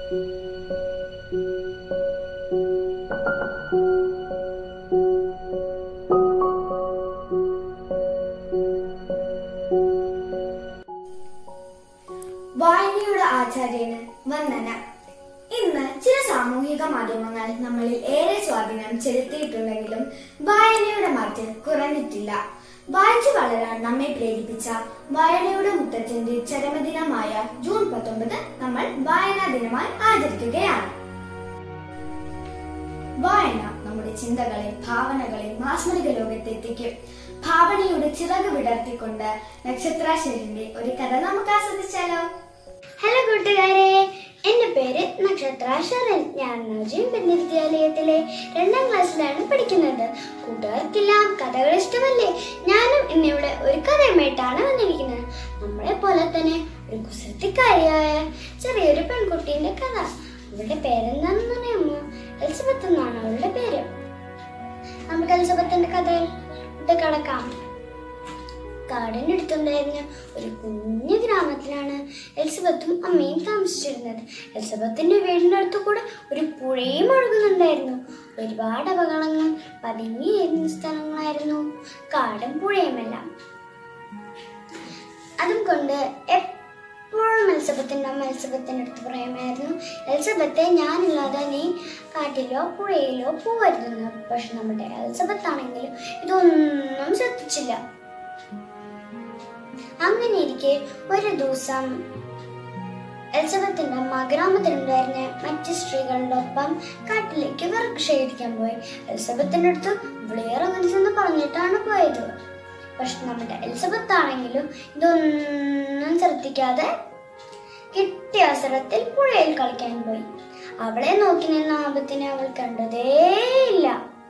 വായനയുടെ ആചാര്യന് വന്ദന ഇന്ന് ചില സാമൂഹിക മാധ്യമങ്ങൾ നമ്മളിൽ ഏറെ സ്വാധീനം ചെലുത്തിയിട്ടുണ്ടെങ്കിലും വായനയുടെ മാറ്റ് കുറഞ്ഞിട്ടില്ല വായിച്ചു വളരാൻ നമ്മെ പ്രേരിപ്പിച്ച വായനയുടെ മുത്തച്ഛന്റെ ചരമദിനമായ ജൂൺ പത്തൊമ്പത് നമ്മൾ വായനാ ദിനമായി ആചരിക്കുകയാണ് വായന നമ്മുടെ ചിന്തകളെ ഭാവനകളെ മാസ്മരിക ലോകത്തെത്തിക്കും ഭാവനയുടെ ചിറക് വിടർത്തിക്കൊണ്ട് നക്ഷത്രാശ്വരന്റെ ഒരു കഥ നമുക്ക് ആസ്വദിച്ചാലോ ഹലോ കൂട്ടുകാരെ എന്റെ പേര് നക്ഷത്ര ശരൺ ഞാൻ നവജീവൻ വിദ്യാലയത്തിലെ രണ്ടാം ക്ലാസ്സിലാണ് പഠിക്കുന്നത് കൂട്ടുകാർക്കെല്ലാം കഥകൾ ഇഷ്ടമല്ലേ ഞാനും ഇന്നിവിടെ ഒരു കഥയുമായിട്ടാണ് വന്നിരിക്കുന്നത് നമ്മളെ പോലെ തന്നെ ഒരു കുസൃതിക്കാരിയായ ചെറിയൊരു പെൺകുട്ടീന്റെ കഥ അവളുടെ പേരെന്താണെന്ന് അറിയാമോ എലിസബത്ത് എന്നാണ് അവളുടെ പേര് നമുക്ക് എലിസബത്തിന്റെ കഥയിൽ കടക്കാം കാടിനടുത്തുണ്ടായിരുന്ന ഒരു കുഞ്ഞു ഗ്രാമത്തിലാണ് എലിസബത്തും അമ്മയും താമസിച്ചിരുന്നത് എലിസബത്തിന്റെ വീടിന്റെ അടുത്ത് കൂടെ ഒരു പുഴയും ഒഴുകുന്നുണ്ടായിരുന്നു ഒരുപാട് അപകടങ്ങൾ പതുങ്ങിയിരുന്ന സ്ഥലങ്ങളായിരുന്നു കാടും പുഴയുമെല്ലാം അതും കൊണ്ട് എപ്പോഴും എലിസബത്തിന്റെ അമ്മ എലിസബത്തിന്റെ അടുത്ത് പറയുമായിരുന്നു എലിസബത്തെ ഞാനില്ലാതെ നീ കാട്ടിലോ പുഴയിലോ പോവരുതെന്ന് പക്ഷെ നമ്മുടെ എലിസബത്ത് ആണെങ്കിലും ഇതൊന്നും ശ്രദ്ധിച്ചില്ല അങ്ങനെ ഇരിക്കെ ഒരു ദിവസം എലിസബത്തിന്റെ അമ്മ ഗ്രാമത്തിലുണ്ടായിരുന്ന മറ്റ് സ്ത്രീകളുടെ ഒപ്പം കാട്ടിലേക്ക് വിറക് ശേഖരിക്കാൻ പോയി എലിസബത്തിന്റെ അടുത്ത് വിളിയിറങ്ങരുതെന്ന് പറഞ്ഞിട്ടാണ് പോയത് പക്ഷെ നമ്മുടെ എലിസബത്ത് ആണെങ്കിലും ഇതൊന്നും ശ്രദ്ധിക്കാതെ കിട്ടിയ അവസരത്തിൽ പുഴയിൽ കളിക്കാൻ പോയി അവളെ നോക്കി നിന്ന ആപത്തിനെ അവൾ കണ്ടതേയില്ല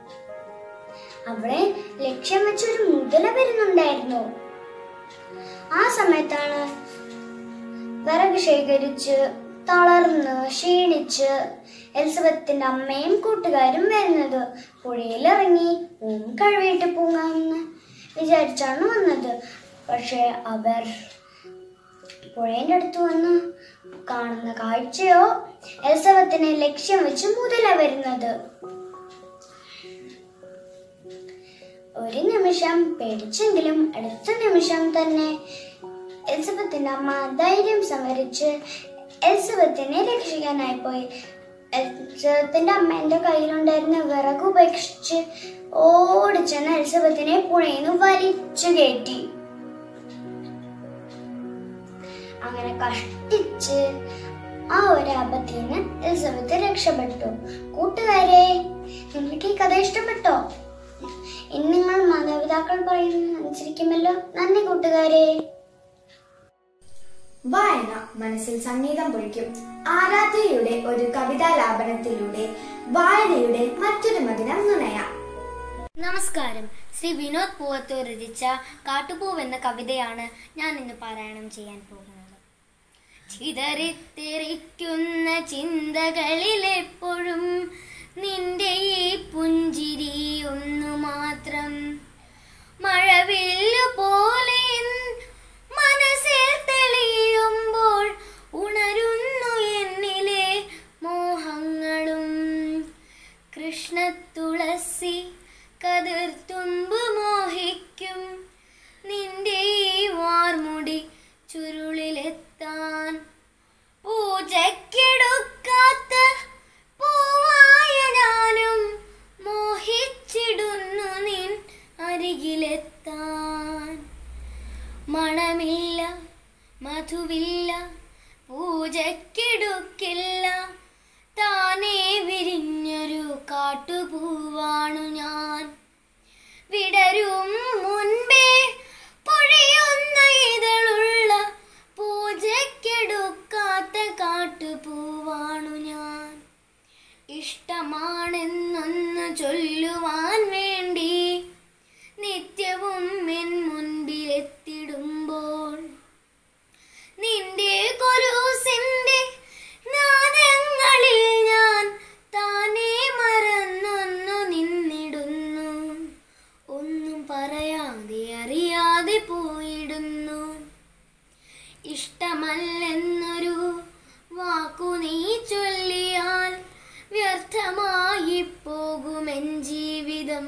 അവളെ ലക്ഷ്യം വെച്ചൊരു മുതല വരുന്നുണ്ടായിരുന്നു ആ സമയത്താണ് വിറക് ശേഖരിച്ച് തളർന്ന് ക്ഷീണിച്ച് എലിസബത്തിന്റെ അമ്മയും കൂട്ടുകാരും വരുന്നത് പുഴയിലിറങ്ങി ഊം കഴുകിയിട്ട് പോകാമെന്ന് വിചാരിച്ചാണ് വന്നത് പക്ഷെ അവർ പുഴയുടെ അടുത്ത് വന്ന് കാണുന്ന കാഴ്ചയോ എലിസബത്തിനെ ലക്ഷ്യം വെച്ച് മുതല വരുന്നത് ഒരു നിമിഷം പേടിച്ചെങ്കിലും അടുത്ത നിമിഷം തന്നെ എലിസബത്തിന്റെ അമ്മ ധൈര്യം സംഭരിച്ച് എലിസബത്തിനെ രക്ഷിക്കാനായി പോയി എലിസബത്തിന്റെ അമ്മേന്റെ കയ്യിലുണ്ടായിരുന്ന വിറക് ഉപേക്ഷിച്ച് ഓടിച്ചെന്ന് എലിസബത്തിനെ പുഴയിൽ നിന്ന് വലിച്ചു കയറ്റി അങ്ങനെ കഷ്ടിച്ച് ആ ഒരു ആപത്തിൽ നിന്ന് എലിസബത്ത് രക്ഷപ്പെട്ടു കൂട്ടുകാരെ നിങ്ങൾക്ക് ഈ കഥ ഇഷ്ടപ്പെട്ടോ ഇനി നിങ്ങൾ മാതാപിതാക്കൾ പറയുന്നത് അനുസരിക്കുമല്ലോ നന്ദി കൂട്ടുകാരെ വായന മനസ്സിൽ സംഗീതം പൊഴിക്കും ആരാധ്യയുടെ ഒരു കവിതാലാപനത്തിലൂടെ വായനയുടെ മറ്റൊരു മതിനം നുണയാം നമസ്കാരം ശ്രീ വിനോദ് പൂവത്തൂർ രചിച്ച കാട്ടുപൂവ് എന്ന കവിതയാണ് ഞാൻ ഇന്ന് പാരായണം ചെയ്യാൻ പോകുന്നത് ചിതറിത്തെറിക്കുന്ന ചിന്തകളിലെപ്പോഴും നിന്റെ ഈ പുഞ്ചിരി ഒന്നു മാത്രം മഴവില്ലു പോലെ എൻ മനസ്സിൽ തെളിയുമ്പോൾ ഉണരുന്നു എന്നിലെ മോഹങ്ങളും കൃഷ്ണത്തുളസി കതിർത്തുമ്പ് മോഹിക്കും നിന്റെ ഈ വാർമുടി ചുരുളിലെത്താൻ പൂജയ്ക്കെടുക്കാത്ത പൂവായ ഞാനും മോഹിച്ചിടുന്നു നിൻ അരികിലെത്താൻ മണമില്ല മധുവില്ല പൂജയ്ക്കെടുക്കില്ല താനേ വിരിഞ്ഞൊരു കാട്ടുപൂവാണു ഞാൻ വിടരും മുൻപേ പൊഴിയുന്ന ഇതളുള്ള പൂജയ്ക്കെടുക്കാത്ത കാട്ടുപൂവാണു ഞാൻ ഇഷ്ടമാണെന്നൊന്ന് ചൊല്ലുവാൻ വേണ്ടി നിത്യവും എൻ മുൻപിലെത്തിടുമ്പോൾ നിന്റെ കൊലൂസിന്റെ നാദങ്ങളിൽ ഞാൻ താനേ മറന്നൊന്നു നിന്നിടുന്നു ഒന്നും പറയാതെ അറിയാതെ പോയിടുന്നു ഇഷ്ടമല്ലെന്നൊരു വാക്കു നീ ചൊല്ല വ്യർത്ഥമായി പോകുമെൻ ജീവിതം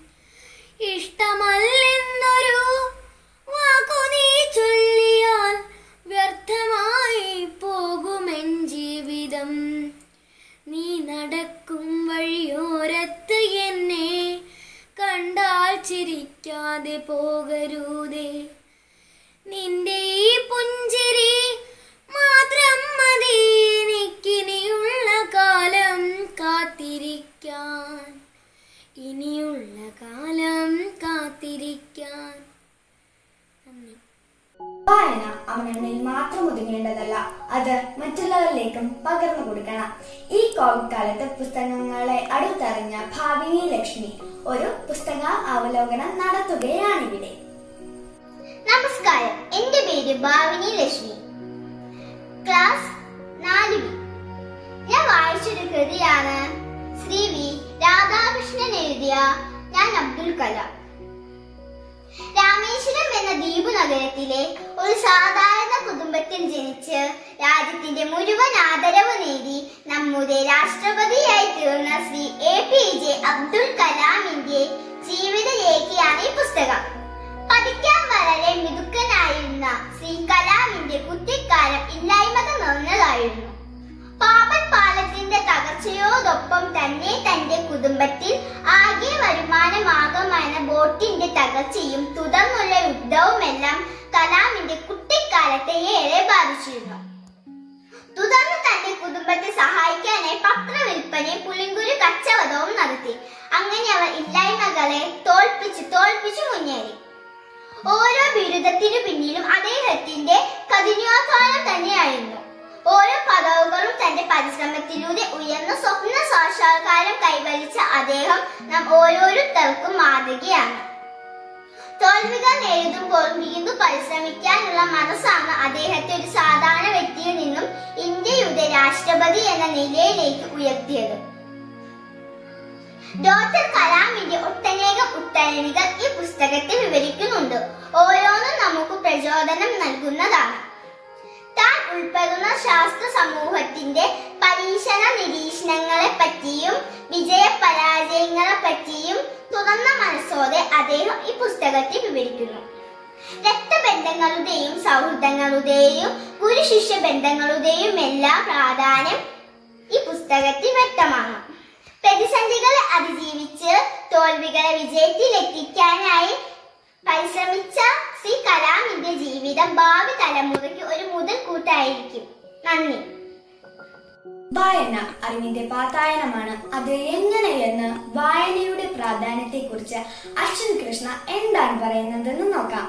ഇഷ്ടമല്ലെന്നൊരു വാക്കു നീ ചൊല്ലിയാൽ വ്യർത്ഥമായി പോകുമെൻ ജീവിതം നീ നടക്കും വഴിയോരത്ത് എന്നെ കണ്ടാൽ ചിരിക്കാതെ പോകരുതേ നിന്റെ ഈ പുഞ്ചിരി മാത്രം മതി എനിക്കിനിയുള്ള കാലം കാത്തിരിക്കാൻ ഇനിയുള്ള കാലം കാത്തിരിക്കാൻ നന്ദി വായന അവനുള്ളിൽ മാത്രം ഒതുങ്ങേണ്ടതല്ല അത് മറ്റുള്ളവരിലേക്കും പകർന്നു കൊടുക്കണം ഈ കോവിഡ് കാലത്ത് പുസ്തകങ്ങളെ അടുത്തറിഞ്ഞ ഭാവിനി ലക്ഷ്മി ഒരു പുസ്തക അവലോകനം നടത്തുകയാണിവിടെ നമസ്കാരം എന്റെ പേര് ഭാവിനി ലക്ഷ്മി ക്ലാസ് നാല് ബി ഞാൻ വായിച്ചൊരു കൃതിയാണ് ശ്രീ വി രാധാകൃഷ്ണൻ എഴുതിയ ഞാൻ അബ്ദുൽ കലാം രാമേശ്വരം എന്ന ദ്വീപ് നഗരത്തിലെ ഒരു സാധാരണ കുടുംബത്തിൽ ജനിച്ച് രാജ്യത്തിന്റെ മുഴുവൻ ആദരവ് നേടി നമ്മുടെ രാഷ്ട്രപതിയായി തീർന്ന Shri A P J Abdul കലാമിന്റെ ജീവിതരേഖയാണ് ഈ പുസ്തകം പഠിക്കാൻ വളരെ മിടുക്കനായിരുന്ന ശ്രീ കലാമിന്റെ കുട്ടിക്കാലം ഇല്ലായ്മകൾ നിറഞ്ഞതായിരുന്നു പാപ്പൻ പാലത്തിന്റെ തകർച്ചയോടൊപ്പം തന്നെ തന്റെ കുടുംബത്തിൽ ആകെ വരുമാനമാകമെന്ന ബോട്ടിന്റെ തകർച്ചയും തുടർന്നുള്ള യുദ്ധവുമെല്ലാം കലാമിന്റെ കുട്ടിക്കാലത്തെ ഏറെ ബാധിച്ചിരുന്നു തുടർന്ന് തന്റെ കുടുംബത്തെ സഹായിക്കാനായി പത്രവിൽപ്പനയും പുളിങ്കുരു കച്ചവടവും നടത്തി അങ്ങനെ അവർ ഇല്ലായ്മകളെ തോൽപ്പിച്ച് തോൽപ്പിച്ചു മുന്നേറി ഓരോ ബിരുദത്തിനു പിന്നിലും അദ്ദേഹത്തിന്റെ കഠിനാധ്വാനം തന്നെയായിരുന്നു ഓരോ പദവുകളും തന്റെ പരിശ്രമത്തിലൂടെ ഉയർന്ന സ്വപ്ന സാക്ഷാത്കാരം കൈവരിച്ച അദ്ദേഹം നാം ഓരോരുത്തർക്കും മാതൃകയാണ് തോൽവികൾ നേരിടുമ്പോൾ വീണ്ടും പരിശ്രമിക്കാനുള്ള മനസ്സാണ് അദ്ദേഹത്തെ ഒരു സാധാരണ വ്യക്തിയിൽ നിന്നും ഇന്ത്യയുടെ രാഷ്ട്രപതി എന്ന നിലയിലേക്ക് ഉയർത്തിയത് ഡോക്ടർ കലാമിന്റെ ഒട്ടനേകം ഉത്തരവികൾ ഈ പുസ്തകത്തിൽ വിവരിക്കുന്നുണ്ട് ഓരോന്നും നമുക്ക് പ്രചോദനം നൽകുന്നതാണ് താൻ ഉൾപ്പെടുന്ന ശാസ്ത്ര സമൂഹത്തിന്റെ പരീക്ഷണ നിരീക്ഷണങ്ങളെ പറ്റിയും വിജയ പരാജയങ്ങളെ പറ്റിയും തുറന്ന മനസ്സോടെ അദ്ദേഹം ഈ പുസ്തകത്തിൽ വിവരിക്കുന്നു രക്തബന്ധങ്ങളുടെയും സൗഹൃദങ്ങളുടെയും ഗുരു ശിഷ്യ ബന്ധങ്ങളുടെയും എല്ലാം പ്രാധാന്യം ഈ പുസ്തകത്തിൽ വ്യക്തമാണ് പ്രതിസന്ധികളെ അതിജീവിച്ച് തോൽവികളെ വിജയത്തിലെത്തിക്കാനായി പരിശ്രമിച്ച ശ്രീ കലാമിന്റെ ജീവിതം ഭാവി തലമുറയ്ക്ക് ഒരു മുതൽക്കൂട്ടായിരിക്കും നന്ദി വായന അറിവിന്റെ പാതായനമാണ് അത് എങ്ങനെയെന്ന് വായനയുടെ പ്രാധാന്യത്തെക്കുറിച്ച് അശ്വിൻ കൃഷ്ണ എന്താണ് പറയുന്നതെന്ന് നോക്കാം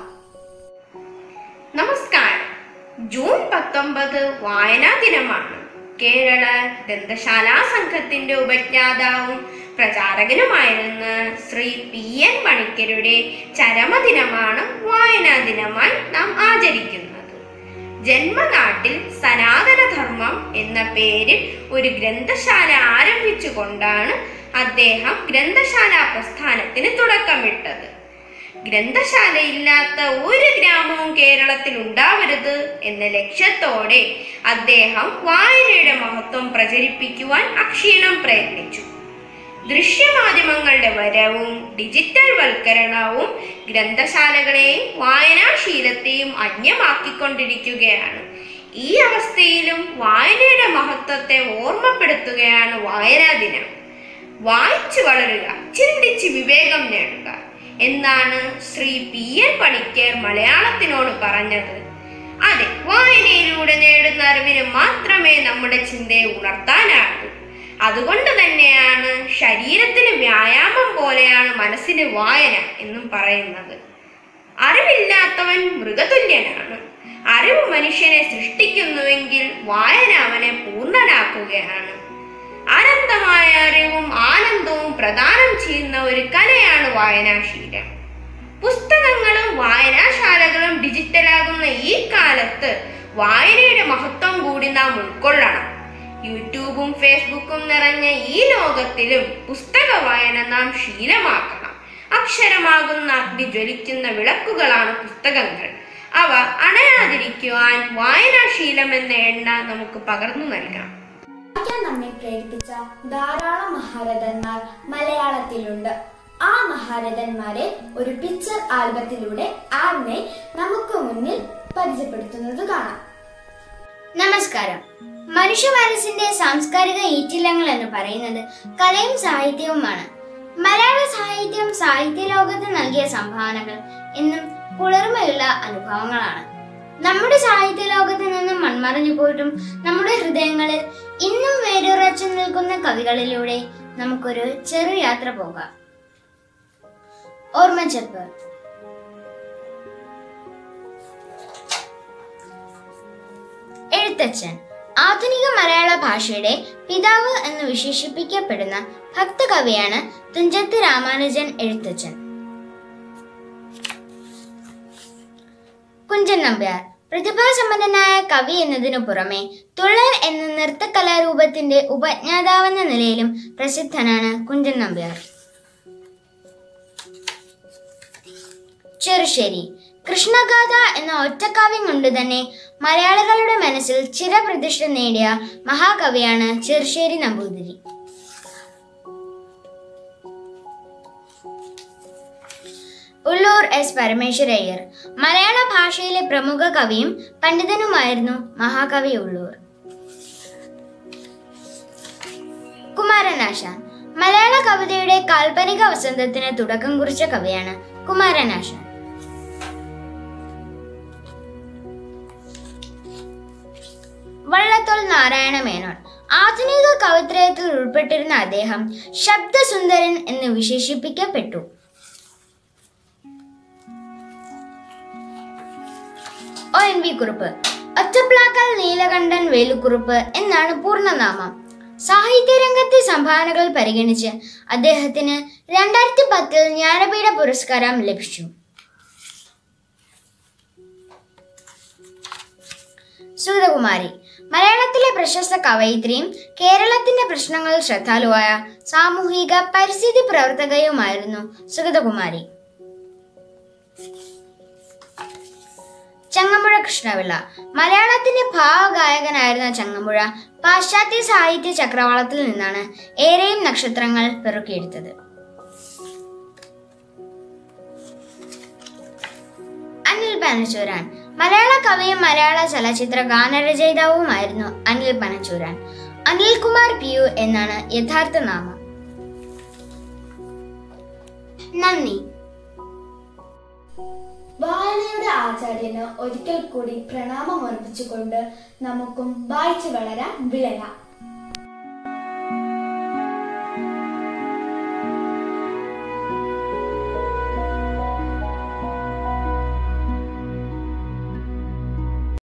നമസ്കാരം ജൂൺ പത്തൊമ്പത് വായനാ ദിനമാണ് കേരള ഗ്രന്ഥശാലാ സംഘത്തിന്റെ ഉപജ്ഞാതാവും പ്രചാരകനുമായിരുന്ന ശ്രീ പി എൻ പണിക്കരുടെ ചരമദിനമാണ് വായനാ ദിനമായി നാം ആചരിക്കുന്നത് ജന്മനാട്ടിൽ സനാതനധർമ്മം എന്ന പേരിൽ ഒരു ഗ്രന്ഥശാല ആരംഭിച്ചുകൊണ്ടാണ് അദ്ദേഹം ഗ്രന്ഥശാല പ്രസ്ഥാനത്തിന് തുടക്കമിട്ടത് ഗ്രന്ഥശാലയില്ലാത്ത ഒരു ഗ്രാമവും കേരളത്തിൽ ഉണ്ടാവരുത് എന്ന ലക്ഷ്യത്തോടെ അദ്ദേഹം വായനയുടെ മഹത്വം പ്രചരിപ്പിക്കുവാൻ അക്ഷീണം പ്രയത്നിച്ചു ദൃശ്യമാധ്യമങ്ങളുടെ വരവും ഡിജിറ്റൽ വൽക്കരണവും ഗ്രന്ഥശാലകളെയും വായനാശീലത്തെയും അന്യമാക്കിക്കൊണ്ടിരിക്കുകയാണ് ഈ അവസ്ഥയിലും വായനയുടെ മഹത്വത്തെ ഓർമ്മപ്പെടുത്തുകയാണ് വായനാ ദിനം വായിച്ചു വളരുക ചിന്തിച്ച് വിവേകം നേടുക എന്നാണ് ശ്രീ പി എൻ പണിക്കർ മലയാളത്തിനോട് പറഞ്ഞത് അതെ വായനയിലൂടെ നേടുന്ന അറിവിന് മാത്രമേ നമ്മുടെ ചിന്തയെ ഉണർത്താനാകൂ അതുകൊണ്ട് തന്നെയാണ് ശരീരത്തിന് വ്യായാമം പോലെയാണ് മനസ്സിന് വായന എന്നും പറയുന്നത് അറിവില്ലാത്തവൻ മൃഗതുല്യനാണ് അറിവ് മനുഷ്യനെ സൃഷ്ടിക്കുന്നുവെങ്കിൽ വായന അവനെ പൂർണ്ണനാക്കുകയാണ് അനന്തമായ അറിവും ആനന്ദവും പ്രദാനം ചെയ്യുന്ന ഒരു കലയാണ് വായനാശീലം പുസ്തകങ്ങളും വായനാശാലകളും ഡിജിറ്റലാകുന്ന ഈ കാലത്ത് വായനയുടെ മഹത്വം കൂടി നാം ഉൾക്കൊള്ളണം യൂട്യൂബും ഫേസ്ബുക്കും നിറഞ്ഞ ഈ ലോകത്തിലും പുസ്തക വായന നാം ശീലമാക്കണം അക്ഷരമാകുന്ന അഗ്നി ജ്വലിക്കുന്ന വിളക്കുകളാണ് പുസ്തകങ്ങൾ അവ അണയാതിരിക്കുവാൻ വായനാശീലം എന്ന എണ്ണ നമുക്ക് പകർന്നു നൽകാം വായിക്കാൻ നമ്മെ പ്രേരിപ്പിച്ച ധാരാളം മഹാരഥന്മാർ മലയാളത്തിലുണ്ട് ആ മഹാരഥന്മാരെ ഒരു പിക്ചർ ആൽബത്തിലൂടെ ആറിനെ നമുക്ക് മുന്നിൽ പരിചയപ്പെടുത്തുന്നത് കാണാം നമസ്കാരം മനുഷ്യ മനസ്സിന്റെ സാംസ്കാരിക ഈറ്റില്ലങ്ങൾ എന്ന് പറയുന്നത് കലയും സാഹിത്യവുമാണ് മലയാള സാഹിത്യം സാഹിത്യ ലോകത്ത് നൽകിയ സംഭാവനകൾ എന്നും കുളിർമയുള്ള അനുഭവങ്ങളാണ് നമ്മുടെ സാഹിത്യ ലോകത്ത് നിന്നും മൺമറഞ്ഞു പോയിട്ടും നമ്മുടെ ഹൃദയങ്ങളിൽ ഇന്നും വേരുറച്ചു നിൽക്കുന്ന കവികളിലൂടെ നമുക്കൊരു ചെറു യാത്ര പോകാം ഓർമ്മച്ചെപ്പ് എഴുത്തച്ഛൻ ആധുനിക മലയാള ഭാഷയുടെ പിതാവ് എന്ന് വിശേഷിപ്പിക്കപ്പെടുന്ന ഭക്തകവിയാണ് തുഞ്ചത്ത് രാമാനുജൻ എഴുത്തച്ഛൻ കുഞ്ചൻ നമ്പ്യാർ പ്രതിഭാസമ്പന്നനായ കവി എന്നതിനു പുറമെ തുള്ളൽ എന്ന നൃത്തകലാരൂപത്തിന്റെ ഉപജ്ഞാതാവെന്ന നിലയിലും പ്രസിദ്ധനാണ് കുഞ്ചൻ നമ്പ്യാർ ചെറുശ്ശേരി കൃഷ്ണഗാഥ എന്ന ഒറ്റക്കാവ്യം കൊണ്ട് തന്നെ മലയാളികളുടെ മനസ്സിൽ ചിരപ്രതിഷ്ഠ നേടിയ മഹാകവിയാണ് ചെറുശ്ശേരി നമ്പൂതിരി ഉള്ളൂർ എസ് പരമേശ്വരയ്യർ മലയാള ഭാഷയിലെ പ്രമുഖ കവിയും പണ്ഡിതനുമായിരുന്നു മഹാകവി ഉള്ളൂർ കുമാരനാശാൻ മലയാള കവിതയുടെ കാൽപ്പനിക വസന്തത്തിന് തുടക്കം കുറിച്ച കവിയാണ് കുമാരനാശാൻ വള്ളത്തോൾ നാരായണ മേനോൻ ആധുനിക കവിത്രയത്തിൽ ഉൾപ്പെട്ടിരുന്ന അദ്ദേഹം ശബ്ദസുന്ദരൻ എന്ന് വിശേഷിപ്പിക്കപ്പെട്ടു O N V Kurup Ottaplakkal Neelakantan Velu Kurup എന്നാണ് പൂർണ്ണനാമം സാഹിത്യരംഗത്തെ സംഭാവനകൾ പരിഗണിച്ച് അദ്ദേഹത്തിന് രണ്ടായിരത്തി പത്തിൽ ജ്ഞാനപീഠ പുരസ്കാരം ലഭിച്ചു സുഗതകുമാരി മലയാളത്തിലെ പ്രശസ്ത കവയിത്രിയും കേരളത്തിന്റെ പ്രശ്നങ്ങളിൽ ശ്രദ്ധാലുവായ സാമൂഹിക പരിസ്ഥിതി പ്രവർത്തകയുമായിരുന്നു സുഗതകുമാരി ചങ്ങമ്പുഴ കൃഷ്ണപിള്ള മലയാളത്തിന്റെ ഭാവഗായകനായിരുന്ന ചങ്ങമ്പുഴ പാശ്ചാത്യ സാഹിത്യ ചക്രവാളത്തിൽ നിന്നാണ് ഏറെയും നക്ഷത്രങ്ങൾ പെറുക്കിയെടുത്തത് അനിൽ പനച്ചൂരാൻ മലയാള കവിയും മലയാള ചലച്ചിത്ര ഗാനരചയിതാവുമായിരുന്നു അനിൽ പനച്ചൂരാൻ അനിൽകുമാർ പി യു എന്നാണ് യഥാർത്ഥ നാമം നന്ദി വായനയുടെ ആചാര്യന് ഒരിക്കൽ കൂടി പ്രണാമം അർപ്പിച്ചുകൊണ്ട് നമുക്കും വായിച്ചു വളരാൻ വിളയാം